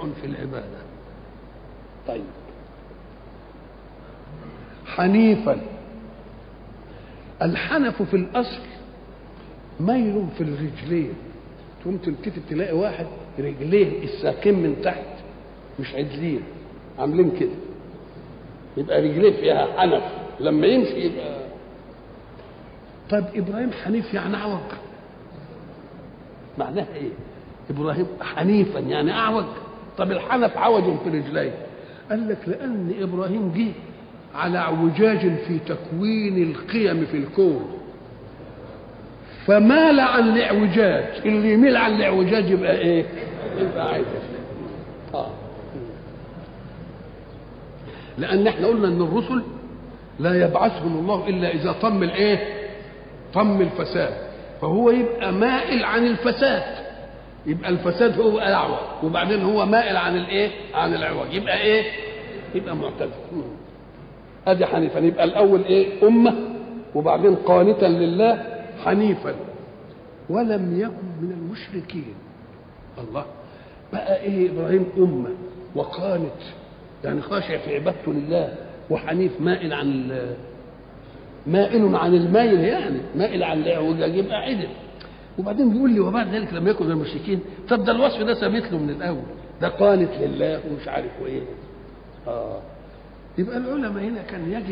في العبادة طيب حنيفا الحنف في الأصل ميل في الرجلين تقوم تلتفت تلاقي واحد رجليه الساقين من تحت مش عدلين عاملين كده يبقى رجليه فيها حنف لما يمشي يبقى طيب ابراهيم حنيف يعني اعوج معناها ايه ابراهيم حنيفا يعني اعوج طب الحنف عوج في رجليه قال لك لان ابراهيم جه على اعوجاج في تكوين القيم في الكون فمال عن الاعوجاج اللي يميل عن الاعوجاج يبقى ايه يبقى عدل اه لان احنا قلنا ان الرسل لا يبعثهم الله الا اذا طم الايه طم الفساد فهو يبقى مائل عن الفساد يبقى الفساد هو اعوج وبعدين هو مائل عن الايه عن العوج يبقى ايه يبقى معتدل ادي حنيفا يبقى الاول ايه امه وبعدين قانتا لله حنيفا ولم يكن من المشركين الله بقى ايه ابراهيم امه وقانت يعني خاشع في عبادته لله وحنيف مائل عن ال- مائل عن المايل يعني مائل عن الاعوجاج يبقى عدل وبعدين بيقول لي وبعد ذلك لم يكن من المشركين طب ده الوصف ده ثابت له من الاول ده قانت لله ومش عارف وايه اه يبقى العلماء هنا كان يجب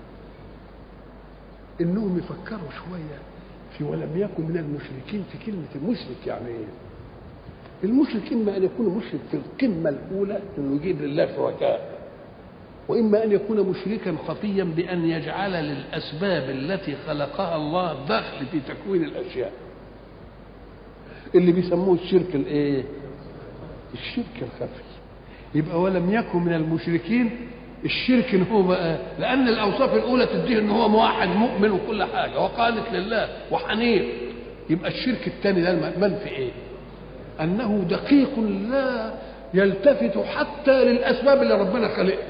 انهم يفكروا شويه في ولم يكن من المشركين في كلمه المشرك يعني ايه؟ المشرك اما ان يكون مشرك في القمه الاولى انه يجيب لله شركاء واما ان يكون مشركا خفيا بان يجعل للاسباب التي خلقها الله دخل في تكوين الاشياء اللي بيسموه الشرك الايه الشرك الخفي يبقى ولم يكن من المشركين الشرك ان هو بقى لان الاوصاف الاولى تديه ان هو موحد مؤمن وكل حاجه وقانت لله وحنيف يبقى الشرك الثاني ده المنفي ايه انه دقيق لا يلتفت حتى للاسباب اللي ربنا خلقها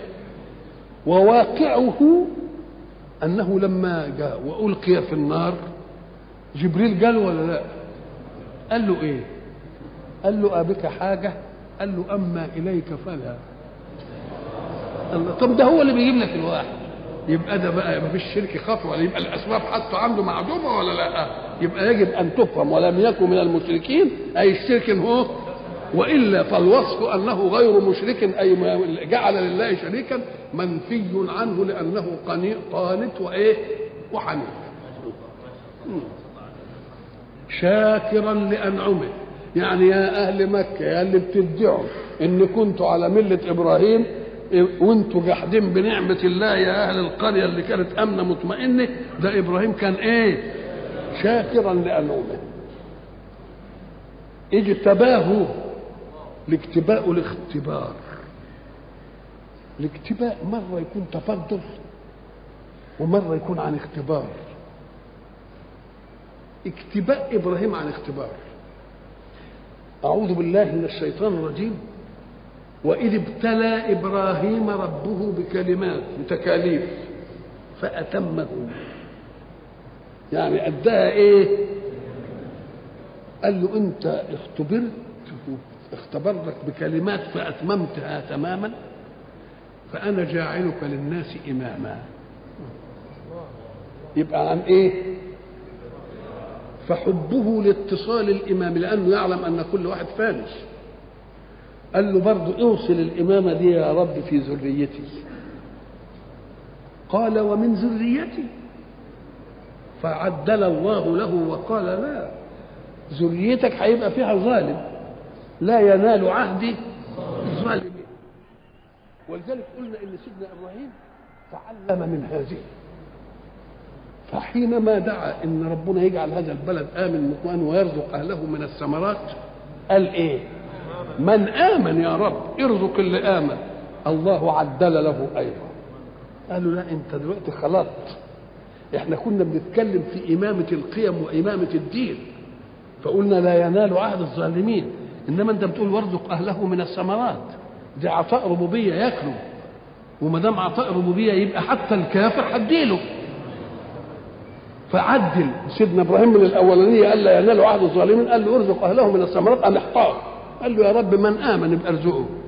وواقعه انه لما جاء والقي في النار جبريل قال ولا لا قال له ايه قال له ابك حاجه قال له اما اليك فلا الله طب ده هو اللي بيجيب لك الواحد يبقى ده بقى ما فيش شرك خطوه ولا يبقى الاسباب حتى عنده معدومه ولا لا يبقى يجب ان تفهم ولم يكن من المشركين اي الشرك هو والا فالوصف انه غير مشرك اي ما جعل لله شريكا منفي عنه لانه قني- قانت وايه وحنيف مم. شاكرا لانعمه يعني يا اهل مكه يا اللي بتدعوا ان كنتوا على مله ابراهيم وانتوا جاحدين بنعمه الله يا اهل القريه اللي كانت امنه مطمئنه ده ابراهيم كان ايه شاكرا لانعمه اجتباه لاجتباء الاختبار الاجتباء مرة يكون تفضل ومرة يكون عن اختبار اجتباء إبراهيم عن اختبار أعوذ بالله من الشيطان الرجيم وإذ ابتلى إبراهيم ربه بكلمات بتكاليف فأتمه يعني أداها إيه قال له أنت اختبرت اختبرتك بكلمات فأتممتها تماما فأنا جاعلك للناس إماما يبقى عن إيه فحبه لاتصال الإمام لأنه يعلم أن كل واحد فانس قال له برضه اوصل الإمامة دي يا رب في ذريتي قال ومن ذريتي فعدل الله له وقال لا ذريتك هيبقى فيها ظالم لا ينال عهدي الظالمين ولذلك قلنا ان سيدنا ابراهيم تعلم من هذه فحينما دعا ان ربنا يجعل هذا البلد امن مطمئن ويرزق اهله من الثمرات قال ايه من امن يا رب ارزق اللي امن الله عدل له ايضا قالوا لا انت دلوقتي خلطت احنا كنا بنتكلم في امامه القيم وامامه الدين فقلنا لا ينال عهد الظالمين انما انت بتقول وارزق اهله من الثمرات دي عطاء ربوبيه ياكلوا وما دام عطاء ربوبيه يبقى حتى الكافر هديله فعدل سيدنا ابراهيم من الاولانيه قال لا ينال عهد الظالمين قال له ارزق اهله من الثمرات قام احتار قال له يا رب من امن يبقى ارزقه